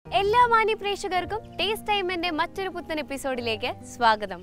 എല്ലാ മാന്യ പ്രേക്ഷകർക്കും ടേസ്റ്റ് ടൈമിന്റെ മറ്റൊരു പുത്തൻ എപ്പിസോഡിലേക്ക് സ്വാഗതം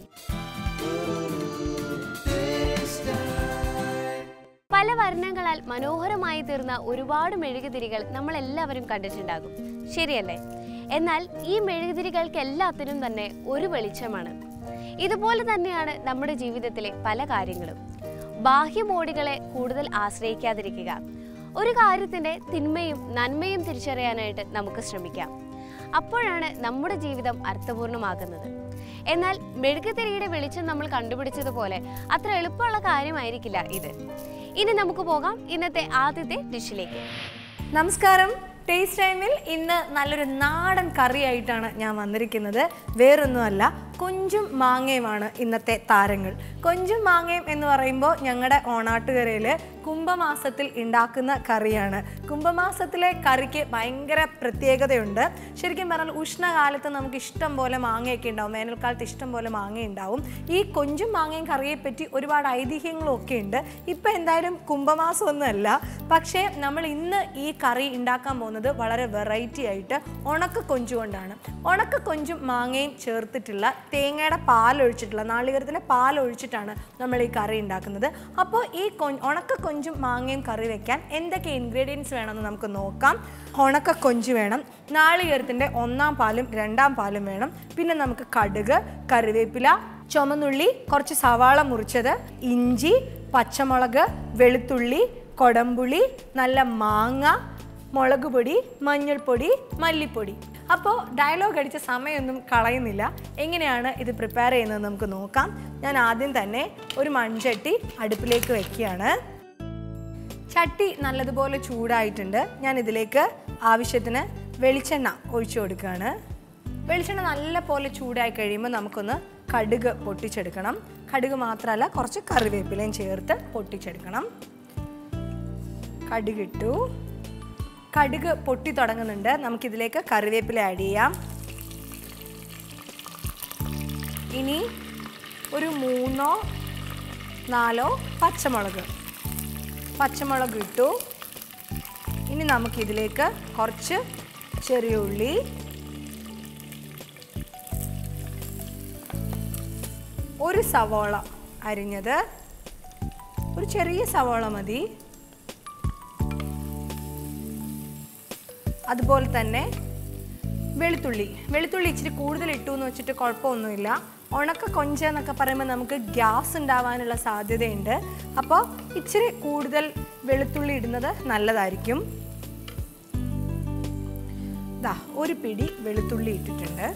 പല വർണ്ണങ്ങളാൽ മനോഹരമായി തീർന്ന ഒരുപാട് മെഴുകുതിരികൾ നമ്മൾ എല്ലാവരും കണ്ടിട്ടുണ്ടാകും ശരിയല്ലേ എന്നാൽ ഈ മെഴുകുതിരികൾക്ക് എല്ലാത്തിനും തന്നെ ഒരു വെളിച്ചമാണ് ഇതുപോലെ തന്നെയാണ് നമ്മുടെ ജീവിതത്തിലെ പല കാര്യങ്ങളും ബാഹ്യമോടികളെ കൂടുതൽ ആശ്രയിക്കാതിരിക്കുക ഒരു കാര്യത്തിന്റെ തിന്മയും നന്മയും തിരിച്ചറിയാനായിട്ട് നമുക്ക് ശ്രമിക്കാം അപ്പോഴാണ് നമ്മുടെ ജീവിതം അർത്ഥപൂർണ്ണമാകുന്നത് എന്നാൽ മെഴുകുതിരിയുടെ വെളിച്ചം നമ്മൾ കണ്ടുപിടിച്ചതുപോലെ അത്ര എളുപ്പമുള്ള കാര്യമായിരിക്കില്ല ഇത് ഇനി നമുക്ക് പോകാം ഇന്നത്തെ ആദ്യത്തെ ഡിഷിലേക്ക് നമസ്കാരം ടേസ്റ്റ് ടൈമിൽ ഇന്ന് നല്ലൊരു നാടൻ കറിയായിട്ടാണ് ഞാൻ വന്നിരിക്കുന്നത് വേറൊന്നുമല്ല കൊഞ്ചും മാങ്ങയുമാണ് ഇന്നത്തെ താരങ്ങൾ കൊഞ്ചും മാങ്ങയും എന്ന് പറയുമ്പോൾ ഞങ്ങളുടെ ഓണാട്ടുകരയിൽ കുംഭമാസത്തിൽ ഉണ്ടാക്കുന്ന കറിയാണ് കുംഭമാസത്തിലെ കറിക്ക് ഭയങ്കര പ്രത്യേകതയുണ്ട് ശരിക്കും പറഞ്ഞാൽ ഉഷ്ണകാലത്ത് നമുക്ക് ഇഷ്ടം പോലെ മാങ്ങയൊക്കെ ഉണ്ടാവും വേനൽക്കാലത്ത് ഇഷ്ടം പോലെ മാങ്ങ ഉണ്ടാവും ഈ കൊഞ്ചും മാങ്ങയും കറിയെ പറ്റി ഒരുപാട് ഐതിഹ്യങ്ങളും ഒക്കെ ഉണ്ട് ഇപ്പം എന്തായാലും കുംഭമാസം ഒന്നുമല്ല പക്ഷേ നമ്മൾ ഇന്ന് ഈ കറി ഉണ്ടാക്കാൻ പോകുന്നത് വളരെ വെറൈറ്റി ആയിട്ട് ഉണക്ക കൊഞ്ചു കൊണ്ടാണ് ഉണക്ക കൊഞ്ചും മാങ്ങയും ചേർത്തിട്ടുള്ള തേങ്ങയുടെ പാലൊഴിച്ചിട്ടുള്ള നാളികേരത്തിലെ പാലൊഴിച്ചിട്ടാണ് നമ്മൾ ഈ കറി ഉണ്ടാക്കുന്നത് അപ്പോൾ ഈ കൊ ഉണക്ക കൊഞ്ചും മാങ്ങയും കറി വെക്കാൻ എന്തൊക്കെ ഇൻഗ്രീഡിയൻസ് വേണമെന്ന് നമുക്ക് നോക്കാം ഉണക്ക കൊഞ്ച് വേണം നാളികേരത്തിൻ്റെ ഒന്നാം പാലും രണ്ടാം പാലും വേണം പിന്നെ നമുക്ക് കടുക് കറിവേപ്പില ചുമന്നുള്ളി കുറച്ച് സവാള മുറിച്ചത് ഇഞ്ചി പച്ചമുളക് വെളുത്തുള്ളി കൊടമ്പുളി നല്ല മാങ്ങ മുളക് പൊടി മഞ്ഞൾപ്പൊടി മല്ലിപ്പൊടി അപ്പോൾ ഡയലോഗ് അടിച്ച സമയമൊന്നും കളയുന്നില്ല എങ്ങനെയാണ് ഇത് പ്രിപ്പയർ ചെയ്യുന്നത് നമുക്ക് നോക്കാം ഞാൻ ആദ്യം തന്നെ ഒരു മൺചട്ടി അടുപ്പിലേക്ക് വെക്കുകയാണ് ചട്ടി നല്ലതുപോലെ ചൂടായിട്ടുണ്ട് ഞാൻ ഇതിലേക്ക് ആവശ്യത്തിന് വെളിച്ചെണ്ണ ഒഴിച്ചു കൊടുക്കുകയാണ് വെളിച്ചെണ്ണ നല്ല പോലെ ചൂടായി കഴിയുമ്പോൾ നമുക്കൊന്ന് കടുക് പൊട്ടിച്ചെടുക്കണം കടുക് മാത്രമല്ല കുറച്ച് കറിവേപ്പിലയും ചേർത്ത് പൊട്ടിച്ചെടുക്കണം കടുകിട്ടു കടുക് പൊട്ടി തുടങ്ങുന്നുണ്ട് നമുക്കിതിലേക്ക് കറിവേപ്പില ആഡ് ചെയ്യാം ഇനി ഒരു മൂന്നോ നാലോ പച്ചമുളക് പച്ചമുളക് ഇട്ടു ഇനി നമുക്കിതിലേക്ക് കുറച്ച് ചെറിയ ഉള്ളി ഒരു സവോള അരിഞ്ഞത് ഒരു ചെറിയ സവോള മതി അതുപോലെ തന്നെ വെളുത്തുള്ളി വെളുത്തുള്ളി ഇച്ചിരി കൂടുതൽ ഇട്ടു എന്ന് വെച്ചിട്ട് കുഴപ്പമൊന്നുമില്ല ഉണക്ക കൊഞ്ച എന്നൊക്കെ പറയുമ്പോൾ നമുക്ക് ഗ്യാസ് ഉണ്ടാവാനുള്ള സാധ്യതയുണ്ട് അപ്പോൾ ഇച്ചിരി കൂടുതൽ വെളുത്തുള്ളി ഇടുന്നത് നല്ലതായിരിക്കും ദാ ഒരു പിടി വെളുത്തുള്ളി ഇട്ടിട്ടുണ്ട്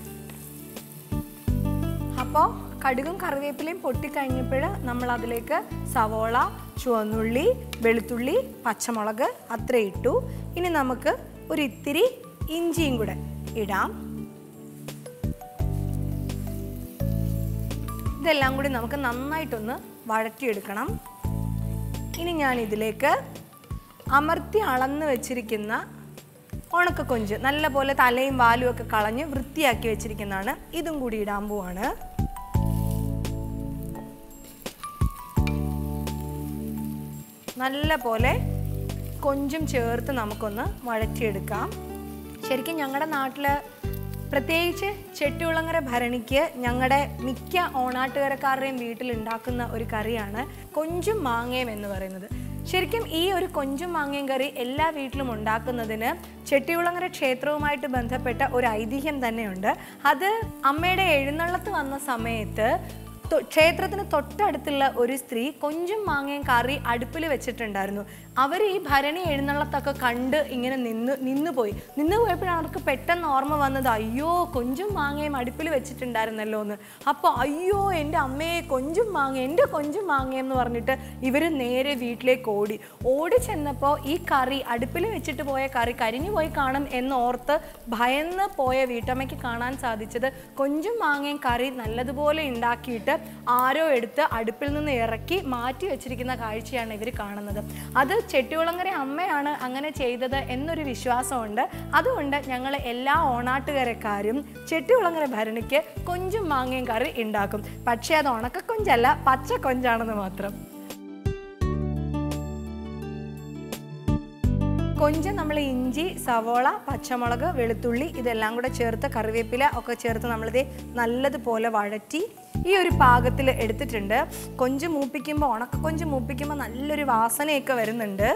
അപ്പോൾ കടുകും കറിവേപ്പിലയും പൊട്ടിക്കഴിഞ്ഞപ്പോൾ നമ്മൾ അതിലേക്ക് സവോള ചുവന്നുള്ളി വെളുത്തുള്ളി പച്ചമുളക് അത്ര ഇട്ടു ഇനി നമുക്ക് ഒരു ഇത്തിരി ഇഞ്ചിയും കൂടെ ഇടാം ഇതെല്ലാം കൂടി നമുക്ക് നന്നായിട്ടൊന്ന് വഴറ്റിയെടുക്കണം ഇനി ഞാൻ ഇതിലേക്ക് അമർത്തി അളന്ന് വെച്ചിരിക്കുന്ന ഉണക്കക്കൊഞ്ച് നല്ല പോലെ തലയും വാലും ഒക്കെ കളഞ്ഞ് വൃത്തിയാക്കി വെച്ചിരിക്കുന്നതാണ് ഇതും കൂടി ഇടാൻ പോവാണ് നല്ല പോലെ കൊഞ്ചും ചേർത്ത് നമുക്കൊന്ന് വഴറ്റിയെടുക്കാം ശരിക്കും ഞങ്ങളുടെ നാട്ടിൽ പ്രത്യേകിച്ച് ചെട്ടികുളങ്ങര ഭരണിക്ക് ഞങ്ങളുടെ മിക്ക ഓണാട്ടുകരക്കാരുടെയും വീട്ടിൽ ഉണ്ടാക്കുന്ന ഒരു കറിയാണ് കൊഞ്ചും മാങ്ങയും എന്ന് പറയുന്നത് ശരിക്കും ഈ ഒരു കൊഞ്ചും മാങ്ങയും കറി എല്ലാ വീട്ടിലും ഉണ്ടാക്കുന്നതിന് ചെട്ടികുളങ്ങര ക്ഷേത്രവുമായിട്ട് ബന്ധപ്പെട്ട ഒരു ഐതിഹ്യം തന്നെയുണ്ട് അത് അമ്മയുടെ എഴുന്നള്ളത്ത് വന്ന സമയത്ത് തൊ- ക്ഷേത്രത്തിന് തൊട്ടടുത്തുള്ള ഒരു സ്ത്രീ കൊഞ്ചും മാങ്ങയും കറി അടുപ്പിൽ വെച്ചിട്ടുണ്ടായിരുന്നു അവർ ഈ ഭരണി എഴുന്നള്ളത്തൊക്കെ കണ്ട് ഇങ്ങനെ നിന്ന് നിന്ന് പോയി നിന്ന് പോയപ്പോഴാണ് അവർക്ക് പെട്ടെന്ന് ഓർമ്മ വന്നത് അയ്യോ കൊഞ്ചും മാങ്ങയും അടുപ്പിൽ വെച്ചിട്ടുണ്ടായിരുന്നല്ലോ എന്ന് അപ്പോൾ അയ്യോ എൻ്റെ അമ്മയെ കൊഞ്ചും മാങ്ങ എൻ്റെ കൊഞ്ചും മാങ്ങയും എന്ന് പറഞ്ഞിട്ട് ഇവർ നേരെ വീട്ടിലേക്ക് ഓടി ഓടി ചെന്നപ്പോൾ ഈ കറി അടുപ്പിൽ വെച്ചിട്ട് പോയ കറി കരിഞ്ഞു പോയി കാണും എന്നോർത്ത് ഭയന്ന് പോയ വീട്ടമ്മയ്ക്ക് കാണാൻ സാധിച്ചത് കൊഞ്ചും മാങ്ങയും കറി നല്ലതുപോലെ ഉണ്ടാക്കിയിട്ട് ആരോ എടുത്ത് അടുപ്പിൽ നിന്ന് ഇറക്കി മാറ്റി വെച്ചിരിക്കുന്ന കാഴ്ചയാണ് ഇവർ കാണുന്നത് അത് ചെട്ടികുളങ്ങര അമ്മയാണ് അങ്ങനെ ചെയ്തത് എന്നൊരു വിശ്വാസമുണ്ട് അതുകൊണ്ട് ഞങ്ങൾ എല്ലാ ഓണാട്ടുകരക്കാരും ചെട്ടികുളങ്ങര ഭരണിക്ക് കൊഞ്ചും മാങ്ങയും കറി ഉണ്ടാക്കും പക്ഷേ അത് ഉണക്കക്കൊഞ്ചല്ല പച്ച കൊഞ്ചാണെന്ന് മാത്രം കൊഞ്ചം നമ്മൾ ഇഞ്ചി സവോള പച്ചമുളക് വെളുത്തുള്ളി ഇതെല്ലാം കൂടെ ചേർത്ത് കറിവേപ്പില ഒക്കെ ചേർത്ത് നമ്മളിത് നല്ലതുപോലെ വഴറ്റി ഈ ഒരു പാകത്തിൽ എടുത്തിട്ടുണ്ട് കൊഞ്ച് മൂപ്പിക്കുമ്പോൾ ഉണക്ക കൊഞ്ച് മൂപ്പിക്കുമ്പോൾ നല്ലൊരു വാസനയൊക്കെ വരുന്നുണ്ട്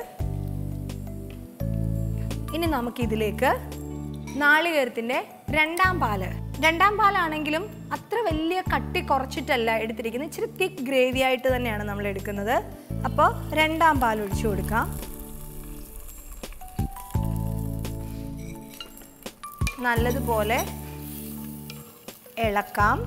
ഇനി നമുക്കിതിലേക്ക് നാളികേരത്തിൻ്റെ രണ്ടാം പാല് രണ്ടാം പാലാണെങ്കിലും അത്ര വലിയ കട്ടി കുറച്ചിട്ടല്ല എടുത്തിരിക്കുന്നത് ഇച്ചിരി തിക്ക് ഗ്രേവി ആയിട്ട് തന്നെയാണ് നമ്മൾ എടുക്കുന്നത് അപ്പോൾ രണ്ടാം പാൽ ഒഴിച്ചു കൊടുക്കാം നല്ലതുപോലെ ഇളക്കാം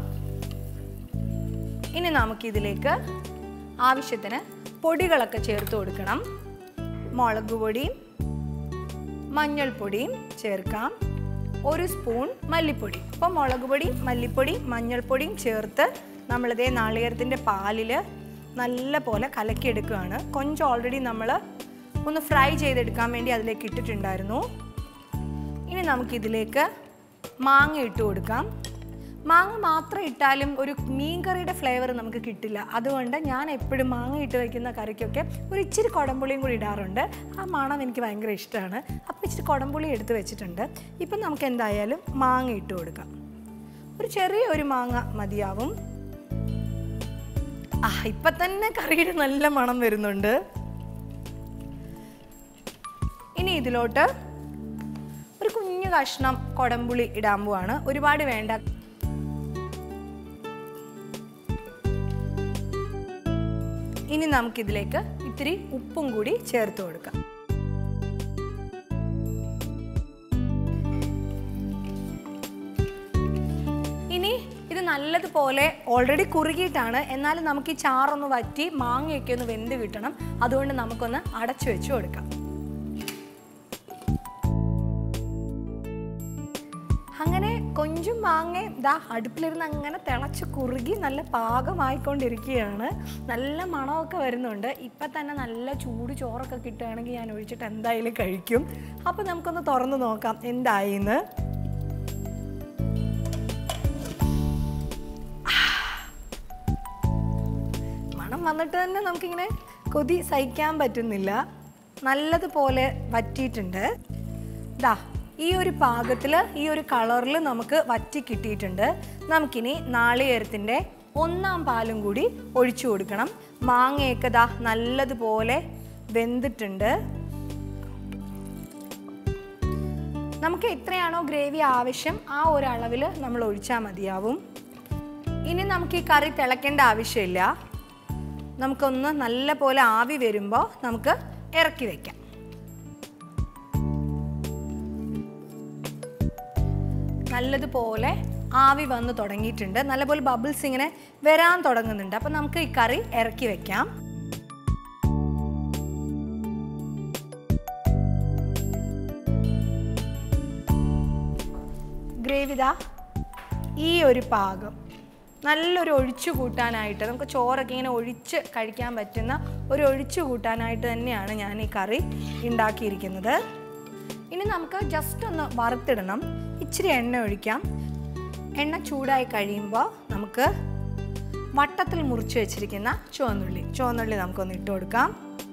ഇനി നമുക്കിതിലേക്ക് ആവശ്യത്തിന് പൊടികളൊക്കെ ചേർത്ത് കൊടുക്കണം മുളക് പൊടിയും മഞ്ഞൾപ്പൊടിയും ചേർക്കാം ഒരു സ്പൂൺ മല്ലിപ്പൊടി അപ്പോൾ മുളക് പൊടി മല്ലിപ്പൊടി മഞ്ഞൾപ്പൊടിയും ചേർത്ത് നമ്മളിതേ നാളികേരത്തിൻ്റെ പാലിൽ നല്ല പോലെ കലക്കിയെടുക്കുകയാണ് കൊഞ്ച് ഓൾറെഡി നമ്മൾ ഒന്ന് ഫ്രൈ ചെയ്തെടുക്കാൻ വേണ്ടി അതിലേക്ക് ഇട്ടിട്ടുണ്ടായിരുന്നു ഇനി നമുക്കിതിലേക്ക് മാങ്ങ ഇട്ട് കൊടുക്കാം മാങ്ങ മാത്രം ഇട്ടാലും ഒരു മീൻകറിയുടെ ഫ്ലേവർ നമുക്ക് കിട്ടില്ല അതുകൊണ്ട് ഞാൻ എപ്പോഴും മാങ്ങ ഇട്ട് വയ്ക്കുന്ന കറിക്കൊക്കെ ഒരു ഇച്ചിരി കുടംപുളിയും കൂടി ഇടാറുണ്ട് ആ മണം എനിക്ക് ഭയങ്കര ഇഷ്ടമാണ് അപ്പോൾ ഇച്ചിരി കുടംപുളി എടുത്ത് വെച്ചിട്ടുണ്ട് ഇപ്പം നമുക്ക് എന്തായാലും മാങ്ങ ഇട്ട് കൊടുക്കാം ഒരു ചെറിയ ഒരു മാങ്ങ മതിയാവും ആ ഇപ്പം തന്നെ കറിയുടെ നല്ല മണം വരുന്നുണ്ട് ഇനി ഇതിലോട്ട് ഒരു കുഞ്ഞു കഷ്ണം കൊടംപുളി ഇടാൻ പോവാണ് ഒരുപാട് വേണ്ട ഇനി നമുക്കിതിലേക്ക് ഇത്തിരി ഉപ്പും കൂടി ചേർത്ത് കൊടുക്കാം ഇനി ഇത് നല്ലതുപോലെ ഓൾറെഡി കുറുകിയിട്ടാണ് എന്നാലും നമുക്ക് ഈ ചാറൊന്ന് വറ്റി മാങ്ങയൊക്കെ ഒന്ന് വെന്ത് കിട്ടണം അതുകൊണ്ട് നമുക്കൊന്ന് അടച്ചു വെച്ച് കൊടുക്കാം അങ്ങനെ കൊഞ്ചും മാങ്ങയും ഇതാ അടുപ്പിലിരുന്ന് അങ്ങനെ തിളച്ച് കുറുകി നല്ല പാകമായിക്കൊണ്ടിരിക്കുകയാണ് നല്ല മണമൊക്കെ വരുന്നുണ്ട് ഇപ്പം തന്നെ നല്ല ചൂട് ചോറൊക്കെ കിട്ടുകയാണെങ്കിൽ ഞാൻ ഒഴിച്ചിട്ട് എന്തായാലും കഴിക്കും അപ്പം നമുക്കൊന്ന് തുറന്ന് നോക്കാം എന്തായിന്ന് മണം വന്നിട്ട് തന്നെ നമുക്കിങ്ങനെ കൊതി സഹിക്കാൻ പറ്റുന്നില്ല നല്ലതുപോലെ വറ്റിയിട്ടുണ്ട് ദാ ഈ ഒരു പാകത്തിൽ ഈ ഒരു കളറിൽ നമുക്ക് വറ്റി കിട്ടിയിട്ടുണ്ട് നമുക്കിനി നാളികേരത്തിൻ്റെ ഒന്നാം പാലും കൂടി ഒഴിച്ചു കൊടുക്കണം മാങ്ങയൊക്കെ ദാ നല്ലതുപോലെ വെന്തിട്ടുണ്ട് നമുക്ക് എത്രയാണോ ഗ്രേവി ആവശ്യം ആ ഒരു അളവിൽ നമ്മൾ ഒഴിച്ചാൽ മതിയാവും ഇനി നമുക്ക് ഈ കറി തിളയ്ക്കേണ്ട ആവശ്യമില്ല നമുക്കൊന്ന് നല്ല പോലെ ആവി വരുമ്പോൾ നമുക്ക് ഇറക്കി വെക്കാം നല്ലതുപോലെ ആവി വന്ന് തുടങ്ങിയിട്ടുണ്ട് നല്ലപോലെ ബബിൾസ് ഇങ്ങനെ വരാൻ തുടങ്ങുന്നുണ്ട് അപ്പം നമുക്ക് ഈ കറി ഇറക്കി വെക്കാം ഗ്രേവിത ഈ ഒരു പാകം നല്ലൊരു ഒഴിച്ചു കൂട്ടാനായിട്ട് നമുക്ക് ചോറൊക്കെ ഇങ്ങനെ ഒഴിച്ച് കഴിക്കാൻ പറ്റുന്ന ഒരു ഒഴിച്ചു കൂട്ടാനായിട്ട് തന്നെയാണ് ഞാൻ ഈ കറി ഉണ്ടാക്കിയിരിക്കുന്നത് ഇനി നമുക്ക് ജസ്റ്റ് ഒന്ന് വറുത്തിടണം ഇച്ചിരി എണ്ണ ഒഴിക്കാം എണ്ണ ചൂടായി കഴിയുമ്പോൾ നമുക്ക് വട്ടത്തിൽ മുറിച്ച് വെച്ചിരിക്കുന്ന ചുവന്നുള്ളി ചുവന്നുള്ളി നമുക്കൊന്ന് ഇട്ട് കൊടുക്കാം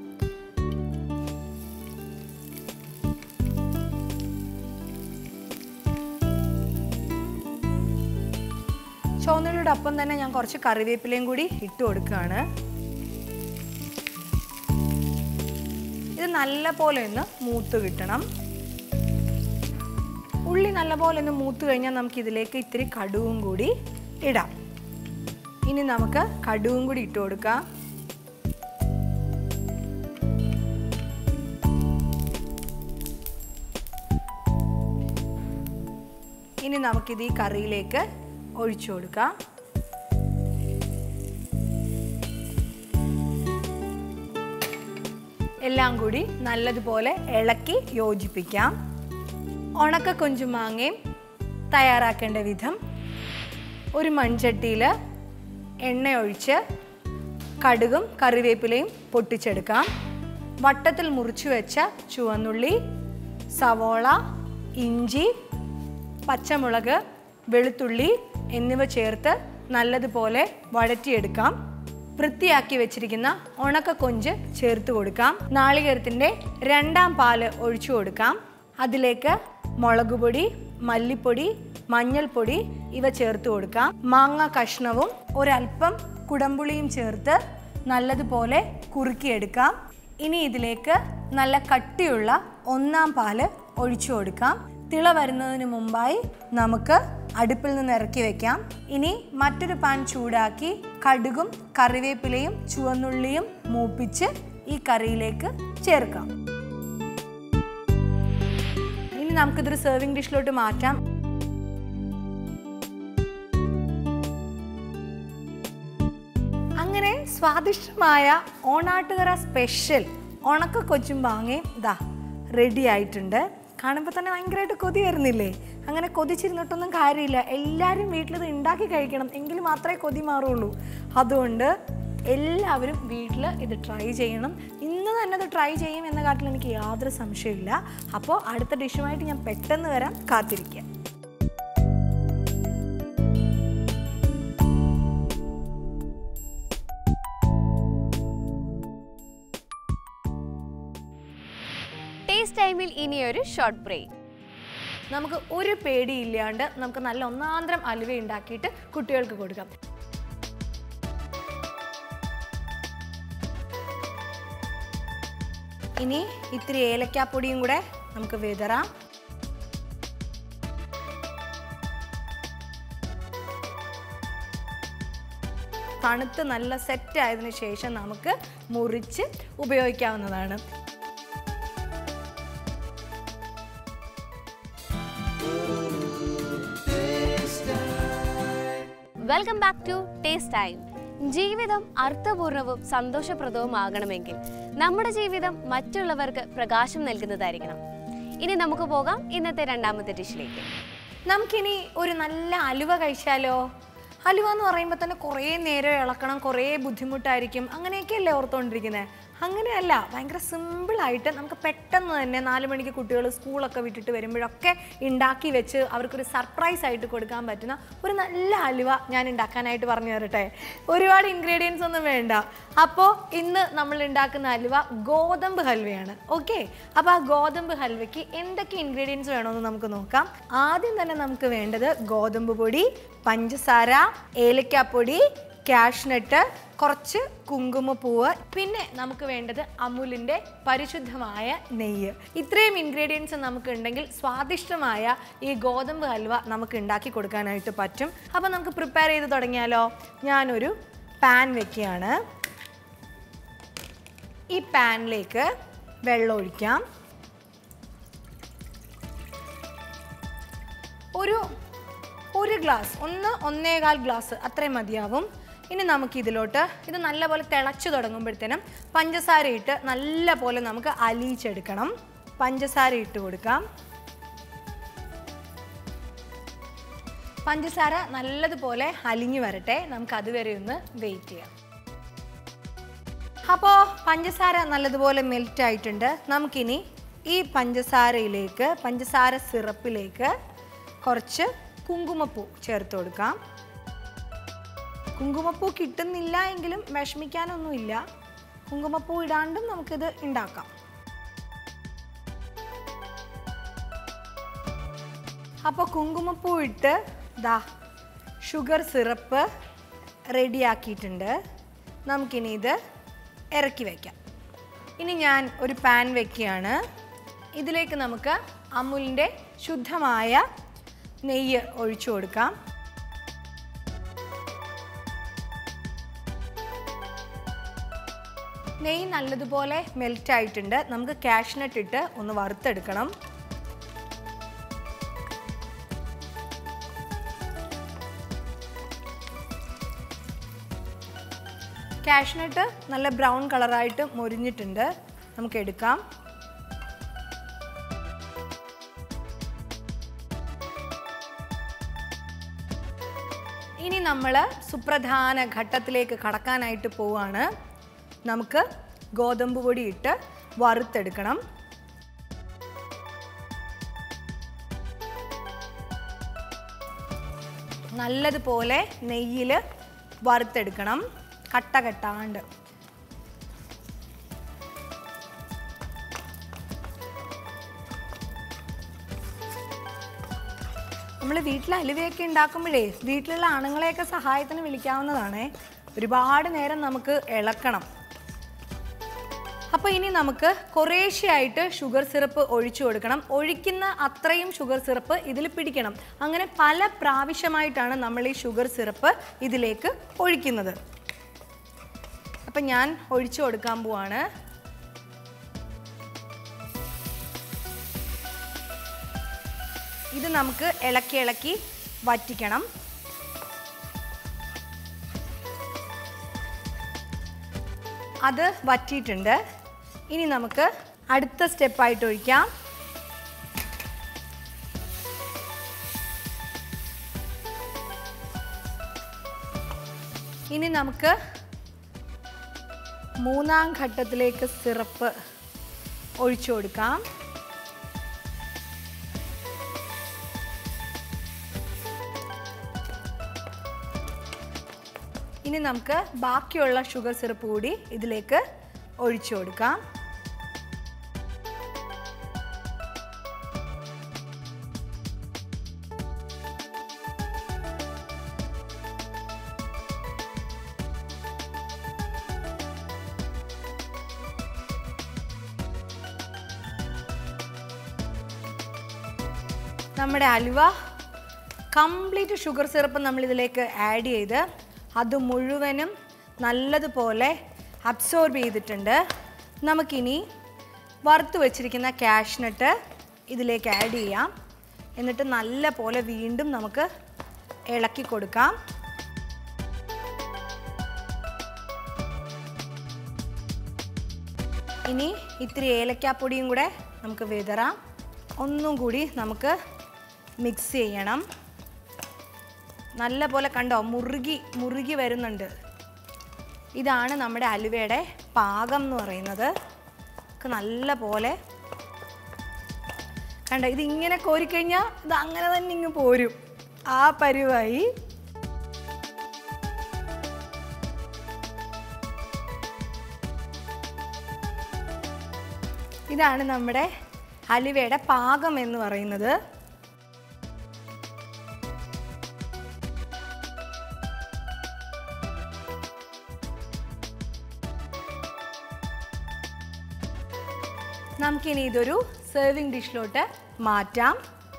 ചുവന്നുള്ളിയുടെ ഒപ്പം തന്നെ ഞാൻ കുറച്ച് കറിവേപ്പിലയും കൂടി ഇട്ട് കൊടുക്കുകയാണ് ഇത് നല്ല പോലെ ഒന്ന് മൂത്ത് കിട്ടണം ഉള്ളി നല്ലപോലെ ഒന്ന് മൂത്ത് കഴിഞ്ഞാൽ നമുക്ക് ഇതിലേക്ക് ഇത്തിരി കടുവും കൂടി ഇടാം ഇനി നമുക്ക് കടുവും കൂടി ഇട്ട് കൊടുക്കാം ഇനി നമുക്കിത് ഈ കറിയിലേക്ക് ഒഴിച്ചു കൊടുക്കാം എല്ലാം കൂടി നല്ലതുപോലെ ഇളക്കി യോജിപ്പിക്കാം ഉണക്ക കൊഞ്ചുമാങ്ങയും തയ്യാറാക്കേണ്ട വിധം ഒരു മൺചട്ടിയിൽ എണ്ണ ഒഴിച്ച് കടുകും കറിവേപ്പിലയും പൊട്ടിച്ചെടുക്കാം വട്ടത്തിൽ മുറിച്ചു വെച്ച ചുവന്നുള്ളി സവോള ഇഞ്ചി പച്ചമുളക് വെളുത്തുള്ളി എന്നിവ ചേർത്ത് നല്ലതുപോലെ വഴറ്റിയെടുക്കാം വൃത്തിയാക്കി വെച്ചിരിക്കുന്ന ഉണക്ക കൊഞ്ച് ചേർത്ത് കൊടുക്കാം നാളികേരത്തിൻ്റെ രണ്ടാം പാല് ഒഴിച്ചു കൊടുക്കാം അതിലേക്ക് മുളക് പൊടി മല്ലിപ്പൊടി മഞ്ഞൾപ്പൊടി ഇവ ചേർത്ത് കൊടുക്കാം മാങ്ങ കഷ്ണവും ഒരല്പം കുടംപുളിയും ചേർത്ത് നല്ലതുപോലെ കുറുക്കിയെടുക്കാം ഇനി ഇതിലേക്ക് നല്ല കട്ടിയുള്ള ഒന്നാം പാല് ഒഴിച്ചു കൊടുക്കാം തിള വരുന്നതിന് മുമ്പായി നമുക്ക് അടുപ്പിൽ നിന്ന് ഇറക്കി വെക്കാം ഇനി മറ്റൊരു പാൻ ചൂടാക്കി കടുകും കറിവേപ്പിലയും ചുവന്നുള്ളിയും മൂപ്പിച്ച് ഈ കറിയിലേക്ക് ചേർക്കാം ഇനി നമുക്കിതൊരു സെർവിങ് ഡിഷിലോട്ട് മാറ്റാം അങ്ങനെ സ്വാദിഷ്ടമായ ഓണാട്ടുകര സ്പെഷ്യൽ ഉണക്ക കൊച്ചും വാങ്ങയും ഇതാ റെഡി ആയിട്ടുണ്ട് കാണുമ്പോൾ തന്നെ ഭയങ്കരമായിട്ട് കൊതി വരുന്നില്ലേ അങ്ങനെ കൊതിച്ചിരുന്നിട്ടൊന്നും കാര്യമില്ല എല്ലാവരും വീട്ടിലിത് ഉണ്ടാക്കി കഴിക്കണം എങ്കിൽ മാത്രമേ കൊതി മാറുള്ളൂ അതുകൊണ്ട് എല്ലാവരും വീട്ടിൽ ഇത് ട്രൈ ചെയ്യണം ഇന്ന് തന്നെ ഇത് ട്രൈ ചെയ്യും എന്ന കാര്യത്തിൽ എനിക്ക് യാതൊരു സംശയമില്ല അപ്പോൾ അടുത്ത ഡിഷുമായിട്ട് ഞാൻ പെട്ടെന്ന് വരാം കാത്തിരിക്കുക ടേസ്റ്റ് ടൈമിൽ ഇനിയൊരു ഷോർട്ട് ബ്രേക്ക് നമുക്ക് ഒരു പേടിയില്ലാണ്ട് നമുക്ക് നല്ല ഒന്നാന്തരം അലുവ ഉണ്ടാക്കിയിട്ട് കുട്ടികൾക്ക് കൊടുക്കാം ഇനി ഇത്തിരി ഏലക്കാപ്പൊടിയും കൂടെ നമുക്ക് വിതറാം തണുത്ത് നല്ല സെറ്റ് ആയതിനു ശേഷം നമുക്ക് മുറിച്ച് ഉപയോഗിക്കാവുന്നതാണ് welcome back to taste time ജീവിതം അർത്ഥപൂർണവും സന്തോഷപ്രദവുമാകണമെങ്കിൽ നമ്മുടെ ജീവിതം മറ്റുള്ളവർക്ക് പ്രകാശം നൽകുന്നതായിരിക്കണം ഇനി നമുക്ക് പോകാം ഇന്നത്തെ രണ്ടാമത്തെ ഡിഷിലേക്ക് നമുക്കിനി ഒരു നല്ല അലുവ കഴിച്ചാലോ അലുവ എന്ന് പറയുമ്പോൾ തന്നെ കുറേ നേരം ഇളക്കണം കുറേ ബുദ്ധിമുട്ടായിരിക്കും അങ്ങനെയൊക്കെയല്ലേ ഓർത്തുകൊണ്ടിരിക്കുന്നത് അങ്ങനെയല്ല ഭയങ്കര സിമ്പിളായിട്ട് നമുക്ക് പെട്ടെന്ന് തന്നെ നാല് മണിക്ക് കുട്ടികൾ സ്കൂളൊക്കെ വിട്ടിട്ട് വരുമ്പോഴൊക്കെ ഉണ്ടാക്കി വെച്ച് അവർക്കൊരു സർപ്രൈസ് ആയിട്ട് കൊടുക്കാൻ പറ്റുന്ന ഒരു നല്ല അലുവ ഞാൻ ഉണ്ടാക്കാനായിട്ട് പറഞ്ഞു തരട്ടെ ഒരുപാട് ഇൻഗ്രീഡിയൻസ് ഒന്നും വേണ്ട അപ്പോൾ ഇന്ന് നമ്മൾ ഉണ്ടാക്കുന്ന ഹൽവ ഗോതമ്പ് ഹൽവയാണ് ഓക്കെ അപ്പോൾ ആ ഗോതമ്പ് ഹൽവയ്ക്ക് എന്തൊക്കെ ഇൻഗ്രീഡിയൻസ് വേണമെന്ന് നമുക്ക് നോക്കാം ആദ്യം തന്നെ നമുക്ക് വേണ്ടത് ഗോതമ്പ് പൊടി പഞ്ചസാര ഏലക്കാപ്പൊടി കാഷ്നട്ട് കുറച്ച് കുങ്കുമപ്പൂവ് പിന്നെ നമുക്ക് വേണ്ടത് അമുലിൻ്റെ പരിശുദ്ധമായ നെയ്യ് ഇത്രയും ഇൻഗ്രീഡിയൻസ് നമുക്ക് ഉണ്ടെങ്കിൽ സ്വാദിഷ്ടമായ ഈ ഗോതമ്പ് ഹൽവ നമുക്ക് ഉണ്ടാക്കി കൊടുക്കാനായിട്ട് പറ്റും അപ്പോൾ നമുക്ക് പ്രിപ്പയർ ചെയ്ത് തുടങ്ങിയാലോ ഞാനൊരു പാൻ വെക്കുകയാണ് ഈ പാനിലേക്ക് വെള്ളം ഒഴിക്കാം ഒരു ഒരു ഗ്ലാസ് ഒന്ന് ഒന്നേകാൽ ഗ്ലാസ് അത്രയും മതിയാവും ഇനി നമുക്ക് ഇതിലോട്ട് ഇത് നല്ലപോലെ തിളച്ചു തുടങ്ങുമ്പോഴത്തേനും പഞ്ചസാര ഇട്ട് നല്ല പോലെ നമുക്ക് അലിയിച്ചെടുക്കണം പഞ്ചസാര ഇട്ട് കൊടുക്കാം പഞ്ചസാര നല്ലതുപോലെ അലിഞ്ഞു വരട്ടെ നമുക്ക് അതുവരെ ഒന്ന് വെയിറ്റ് ചെയ്യാം അപ്പോൾ പഞ്ചസാര നല്ലതുപോലെ മെൽറ്റ് ആയിട്ടുണ്ട് നമുക്കിനി ഈ പഞ്ചസാരയിലേക്ക് പഞ്ചസാര സിറപ്പിലേക്ക് കുറച്ച് കുങ്കുമപ്പൂ ചേർത്ത് കൊടുക്കാം കുങ്കുമപ്പൂ കിട്ടുന്നില്ല എങ്കിലും വിഷമിക്കാനൊന്നുമില്ല കുങ്കുമപ്പൂ ഇടാണ്ടും നമുക്കിത് ഉണ്ടാക്കാം അപ്പോൾ കുങ്കുമപ്പൂ ഇട്ട് ദാ ഷുഗർ സിറപ്പ് റെഡിയാക്കിയിട്ടുണ്ട് നമുക്കിനി ഇത് ഇറക്കി വയ്ക്കാം ഇനി ഞാൻ ഒരു പാൻ വെക്കുകയാണ് ഇതിലേക്ക് നമുക്ക് അമുലിൻ്റെ ശുദ്ധമായ നെയ്യ് ഒഴിച്ചു കൊടുക്കാം നെയ്യ് നല്ലതുപോലെ മെൽറ്റ് ആയിട്ടുണ്ട് നമുക്ക് കാഷ്നട്ട് ഇട്ട് ഒന്ന് വറുത്തെടുക്കണം കാഷ്നട്ട് നല്ല ബ്രൗൺ കളറായിട്ട് മൊരിഞ്ഞിട്ടുണ്ട് നമുക്ക് എടുക്കാം ഇനി നമ്മൾ സുപ്രധാന ഘട്ടത്തിലേക്ക് കടക്കാനായിട്ട് പോവാണ് നമുക്ക് ഗോതമ്പ് പൊടി ഇട്ട് വറുത്തെടുക്കണം നല്ലതുപോലെ നെയ്യിൽ വറുത്തെടുക്കണം കട്ട കെട്ടാണ്ട് നമ്മൾ വീട്ടിൽ അലുവയൊക്കെ ഉണ്ടാക്കുമ്പോഴേ വീട്ടിലുള്ള ആണുങ്ങളെയൊക്കെ സഹായത്തിന് വിളിക്കാവുന്നതാണേ ഒരുപാട് നേരം നമുക്ക് ഇളക്കണം അപ്പോൾ ഇനി നമുക്ക് കുറേശ്ശെയായിട്ട് ഷുഗർ സിറപ്പ് ഒഴിച്ചു കൊടുക്കണം ഒഴിക്കുന്ന അത്രയും ഷുഗർ സിറപ്പ് ഇതിൽ പിടിക്കണം അങ്ങനെ പല പ്രാവശ്യമായിട്ടാണ് നമ്മൾ ഈ ഷുഗർ സിറപ്പ് ഇതിലേക്ക് ഒഴിക്കുന്നത് അപ്പം ഞാൻ ഒഴിച്ചു കൊടുക്കാൻ പോവാണ് ഇത് നമുക്ക് ഇളക്കി ഇളക്കി വറ്റിക്കണം അത് വറ്റിയിട്ടുണ്ട് ഇനി നമുക്ക് അടുത്ത സ്റ്റെപ്പായിട്ട് ഒഴിക്കാം ഇനി നമുക്ക് മൂന്നാം ഘട്ടത്തിലേക്ക് സിറപ്പ് ഒഴിച്ചു കൊടുക്കാം ഇനി നമുക്ക് ബാക്കിയുള്ള ഷുഗർ സിറപ്പ് കൂടി ഇതിലേക്ക് ഒഴിച്ചു കൊടുക്കാം നമ്മുടെ അലുവ കംപ്ലീറ്റ് ഷുഗർ സിറപ്പ് നമ്മൾ ഇതിലേക്ക് ആഡ് ചെയ്ത് അത് മുഴുവനും നല്ലതുപോലെ അബ്സോർബ് ചെയ്തിട്ടുണ്ട് നമുക്കിനി വറുത്ത് വെച്ചിരിക്കുന്ന കാഷ്നട്ട് ഇതിലേക്ക് ആഡ് ചെയ്യാം എന്നിട്ട് നല്ല പോലെ വീണ്ടും നമുക്ക് ഇളക്കി കൊടുക്കാം ഇനി ഇത്തിരി ഏലക്കാപ്പൊടിയും കൂടെ നമുക്ക് വിതറാം ഒന്നും കൂടി നമുക്ക് മിക്സ് ചെയ്യണം നല്ല പോലെ കണ്ടോ മുറുകി മുറുകി വരുന്നുണ്ട് ഇതാണ് നമ്മുടെ അലുവയുടെ പാകം എന്ന് പറയുന്നത് ഒക്കെ നല്ല പോലെ കണ്ടോ ഇത് ഇങ്ങനെ കോരിക്കഴിഞ്ഞാൽ ഇത് അങ്ങനെ തന്നെ ഇങ്ങ് പോരും ആ പരുവായി ഇതാണ് നമ്മുടെ അലുവയുടെ പാകം എന്ന് പറയുന്നത് നമുക്കിനി ഇതൊരു സെർവിങ് ഡിഷിലോട്ട് മാറ്റാം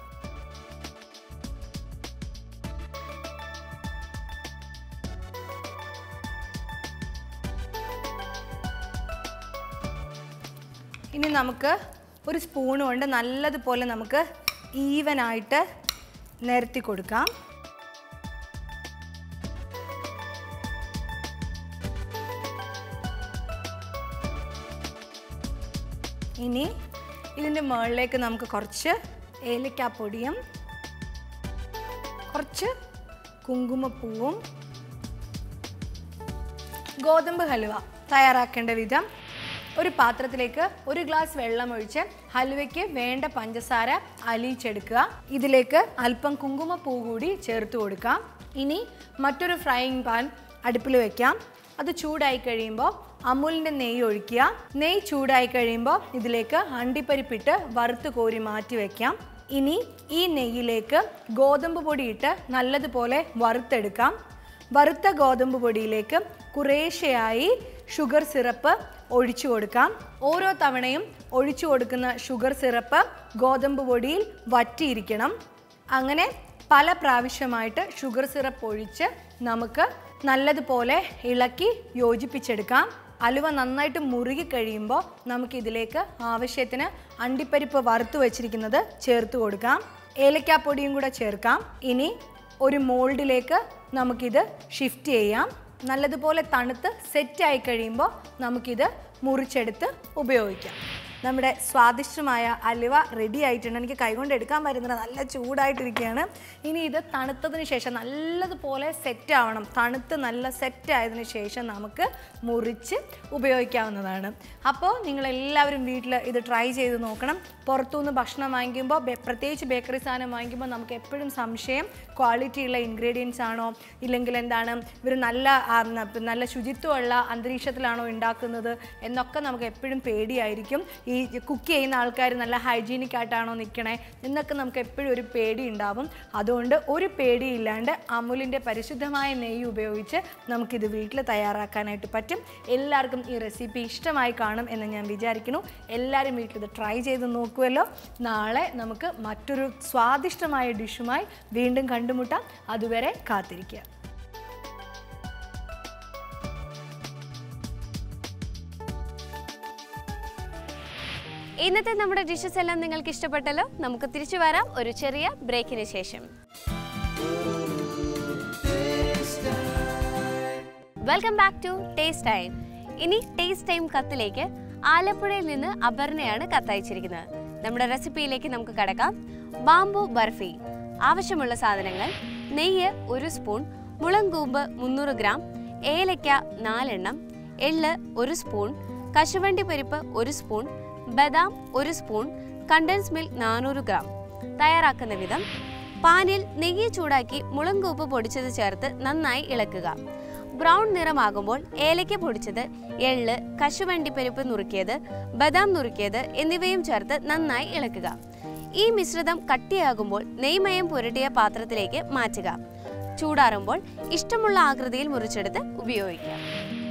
ഇനി നമുക്ക് ഒരു സ്പൂൺ കൊണ്ട് നല്ലതുപോലെ നമുക്ക് ഈവനായിട്ട് നിരത്തി കൊടുക്കാം ഇനി ഇതിൻ്റെ മുകളിലേക്ക് നമുക്ക് കുറച്ച് ഏലക്കാപ്പൊടിയും കുറച്ച് കുങ്കുമപ്പൂവും ഗോതമ്പ് ഹലുവ തയ്യാറാക്കേണ്ട വിധം ഒരു പാത്രത്തിലേക്ക് ഒരു ഗ്ലാസ് വെള്ളം ഒഴിച്ച് ഹലുവയ്ക്ക് വേണ്ട പഞ്ചസാര അലിയിച്ചെടുക്കുക ഇതിലേക്ക് അല്പം കുങ്കുമപ്പൂ കൂടി ചേർത്ത് കൊടുക്കാം ഇനി മറ്റൊരു ഫ്രൈയിങ് പാൻ അടുപ്പിൽ വെക്കാം അത് ചൂടായി കഴിയുമ്പോൾ അമൂലിൻ്റെ നെയ്യ് ഒഴിക്കുക നെയ്യ് ചൂടായി കഴിയുമ്പോൾ ഇതിലേക്ക് അണ്ടിപ്പരിപ്പിട്ട് വറുത്ത് കോരി മാറ്റി വെക്കാം ഇനി ഈ നെയ്യിലേക്ക് ഗോതമ്പ് പൊടിയിട്ട് നല്ലതുപോലെ വറുത്തെടുക്കാം വറുത്ത ഗോതമ്പ് പൊടിയിലേക്ക് കുറേശ്ശെയായി ഷുഗർ സിറപ്പ് ഒഴിച്ചു കൊടുക്കാം ഓരോ തവണയും ഒഴിച്ചു കൊടുക്കുന്ന ഷുഗർ സിറപ്പ് ഗോതമ്പ് പൊടിയിൽ വറ്റിയിരിക്കണം അങ്ങനെ പല പ്രാവശ്യമായിട്ട് ഷുഗർ സിറപ്പ് ഒഴിച്ച് നമുക്ക് നല്ലതുപോലെ ഇളക്കി യോജിപ്പിച്ചെടുക്കാം അലുവ നന്നായിട്ട് മുറുകി കഴിയുമ്പോൾ നമുക്ക് ഇതിലേക്ക് ആവശ്യത്തിന് അണ്ടിപ്പരിപ്പ് വറുത്ത് വെച്ചിരിക്കുന്നത് ചേർത്ത് കൊടുക്കാം ഏലക്കാപ്പൊടിയും കൂടെ ചേർക്കാം ഇനി ഒരു മോൾഡിലേക്ക് നമുക്കിത് ഷിഫ്റ്റ് ചെയ്യാം നല്ലതുപോലെ തണുത്ത് സെറ്റായി കഴിയുമ്പോൾ നമുക്കിത് മുറിച്ചെടുത്ത് ഉപയോഗിക്കാം നമ്മുടെ സ്വാദിഷ്ടമായ അലുവ റെഡി ആയിട്ടുണ്ട് എനിക്ക് കൈകൊണ്ട് എടുക്കാൻ പറ്റുന്നില്ല നല്ല ചൂടായിട്ടിരിക്കുകയാണ് ഇനി ഇത് തണുത്തതിന് ശേഷം നല്ലതുപോലെ സെറ്റ് ആവണം തണുത്ത് നല്ല സെറ്റ് ആയതിനു ശേഷം നമുക്ക് മുറിച്ച് ഉപയോഗിക്കാവുന്നതാണ് അപ്പോൾ നിങ്ങളെല്ലാവരും വീട്ടിൽ ഇത് ട്രൈ ചെയ്ത് നോക്കണം പുറത്തുനിന്ന് ഭക്ഷണം വാങ്ങിക്കുമ്പോൾ ബെ- പ്രത്യേകിച്ച് ബേക്കറി സാധനം വാങ്ങിക്കുമ്പോൾ നമുക്ക് എപ്പോഴും സംശയം ക്വാളിറ്റി ഉള്ള ഇൻഗ്രീഡിയൻസ് ആണോ ഇല്ലെങ്കിൽ എന്താണ് ഇവർ നല്ല ആ, ന- നല്ല ശുചിത്വമുള്ള അന്തരീക്ഷത്തിലാണോ ഉണ്ടാക്കുന്നത് എന്നൊക്കെ നമുക്ക് എപ്പോഴും പേടിയായിരിക്കും ഈ കുക്ക് ചെയ്യുന്ന ആൾക്കാർ നല്ല ഹൈജീനിക് ആയിട്ടാണോ നിൽക്കണേ എന്നൊക്കെ നമുക്ക് എപ്പോഴും ഒരു പേടി ഉണ്ടാവും അതുകൊണ്ട് ഒരു പേടിയില്ലാണ്ട് അമുലിൻ്റെ പരിശുദ്ധമായ നെയ്യ് ഉപയോഗിച്ച് നമുക്കിത് വീട്ടിൽ തയ്യാറാക്കാനായിട്ട് പറ്റും എല്ലാവർക്കും ഈ റെസിപ്പി ഇഷ്ടമായി കാണും എന്ന് ഞാൻ വിചാരിക്കുന്നു എല്ലാവരും വീട്ടിൽ ഇത് ട്രൈ ചെയ്ത് നോക്കുമല്ലോ നാളെ നമുക്ക് മറ്റൊരു സ്വാദിഷ്ടമായ ഡിഷുമായി വീണ്ടും കണ്ടുമുട്ടാം അതുവരെ കാത്തിരിക്കുക ഇന്നത്തെ നമ്മുടെ ഡിഷസ് എല്ലാം നിങ്ങൾക്ക് ഇഷ്ടപ്പെട്ടല്ലോ നമുക്ക് തിരിച്ചു വരാം ഒരു ചെറിയ ബ്രേക്കിന് ശേഷം welcome back to taste time ഇനി ടേസ്റ്റ് ടൈം കത്തിലേക്ക് ആലപ്പുഴയിൽ നിന്ന് അപർണയാണ് കത്തയച്ചിരിക്കുന്നത് നമ്മുടെ റെസിപ്പിയിലേക്ക് നമുക്ക് കടക്കാം ബാംബു ബർഫി ആവശ്യമുള്ള സാധനങ്ങൾ നെയ്യ് ഒരു സ്പൂൺ മുളങ്കൂമ്പ് മുന്നൂറ് ഗ്രാം ഏലയ്ക്ക നാലെണ്ണം എള്ള് ഒരു സ്പൂൺ കശുവണ്ടി പരിപ്പ് ഒരു സ്പൂൺ ബദാം ഒരു സ്പൂൺ കണ്ടൻസ് മിൽക്ക് നാനൂറ് ഗ്രാം തയ്യാറാക്കുന്ന വിധം പാനിൽ നെയ്യ് ചൂടാക്കി മുളങ്കൂപ്പ് പൊടിച്ചത് ചേർത്ത് നന്നായി ഇളക്കുക ബ്രൗൺ നിറമാകുമ്പോൾ ഏലയ്ക്ക പൊടിച്ചത് എള്ള് കശുവണ്ടിപ്പരിപ്പ് നുറുക്കിയത് ബദാം നുറുക്കിയത് എന്നിവയും ചേർത്ത് നന്നായി ഇളക്കുക ഈ മിശ്രിതം കട്ടിയാകുമ്പോൾ നെയ്മയം പുരട്ടിയ പാത്രത്തിലേക്ക് മാറ്റുക ചൂടാറുമ്പോൾ ഇഷ്ടമുള്ള ആകൃതിയിൽ മുറിച്ചെടുത്ത് ഉപയോഗിക്കാം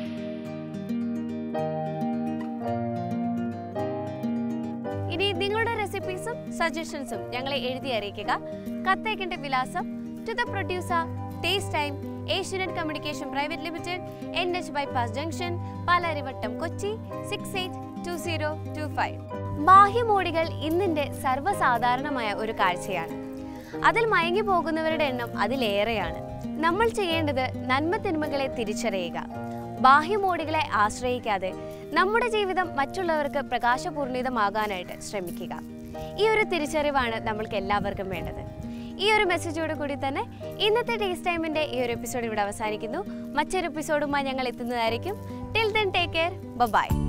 ഇനി നിങ്ങളുടെ റെസിപ്പീസും സജഷൻസും ഞങ്ങളെ എഴുതി അറിയിക്കുക കത്തയക്കേണ്ട വിലാസം to the producer taste time Asianet communication private limited N H bypass junction Palarivattom Kochi six eight two zero two five ബാഹ്യമോടികൾ ഇന്നിന്റെ സർവ്വസാധാരണമായ ഒരു കാഴ്ചയാണ് അതിൽ മയങ്ങി പോകുന്നവരുടെ എണ്ണം അതിലേറെയാണ് നമ്മൾ ചെയ്യേണ്ടത് നന്മ തിന്മകളെ തിരിച്ചറിയുക ബാഹ്യമോടികളെ ആശ്രയിക്കാതെ നമ്മുടെ ജീവിതം മറ്റുള്ളവർക്ക് പ്രകാശപൂർണിതമാകാനായിട്ട് ശ്രമിക്കുക ഈ ഒരു തിരിച്ചറിവാണ് നമ്മൾക്ക് എല്ലാവർക്കും വേണ്ടത് ഈ ഒരു മെസ്സേജോട് കൂടി തന്നെ ഇന്നത്തെ ടേസ്റ്റ് ടൈമിന്റെ ഈ ഒരു എപ്പിസോഡ് ഇവിടെ അവസാനിക്കുന്നു മറ്റൊരു എപ്പിസോഡുമായി ഞങ്ങൾ എത്തുന്നതായിരിക്കും till then take care by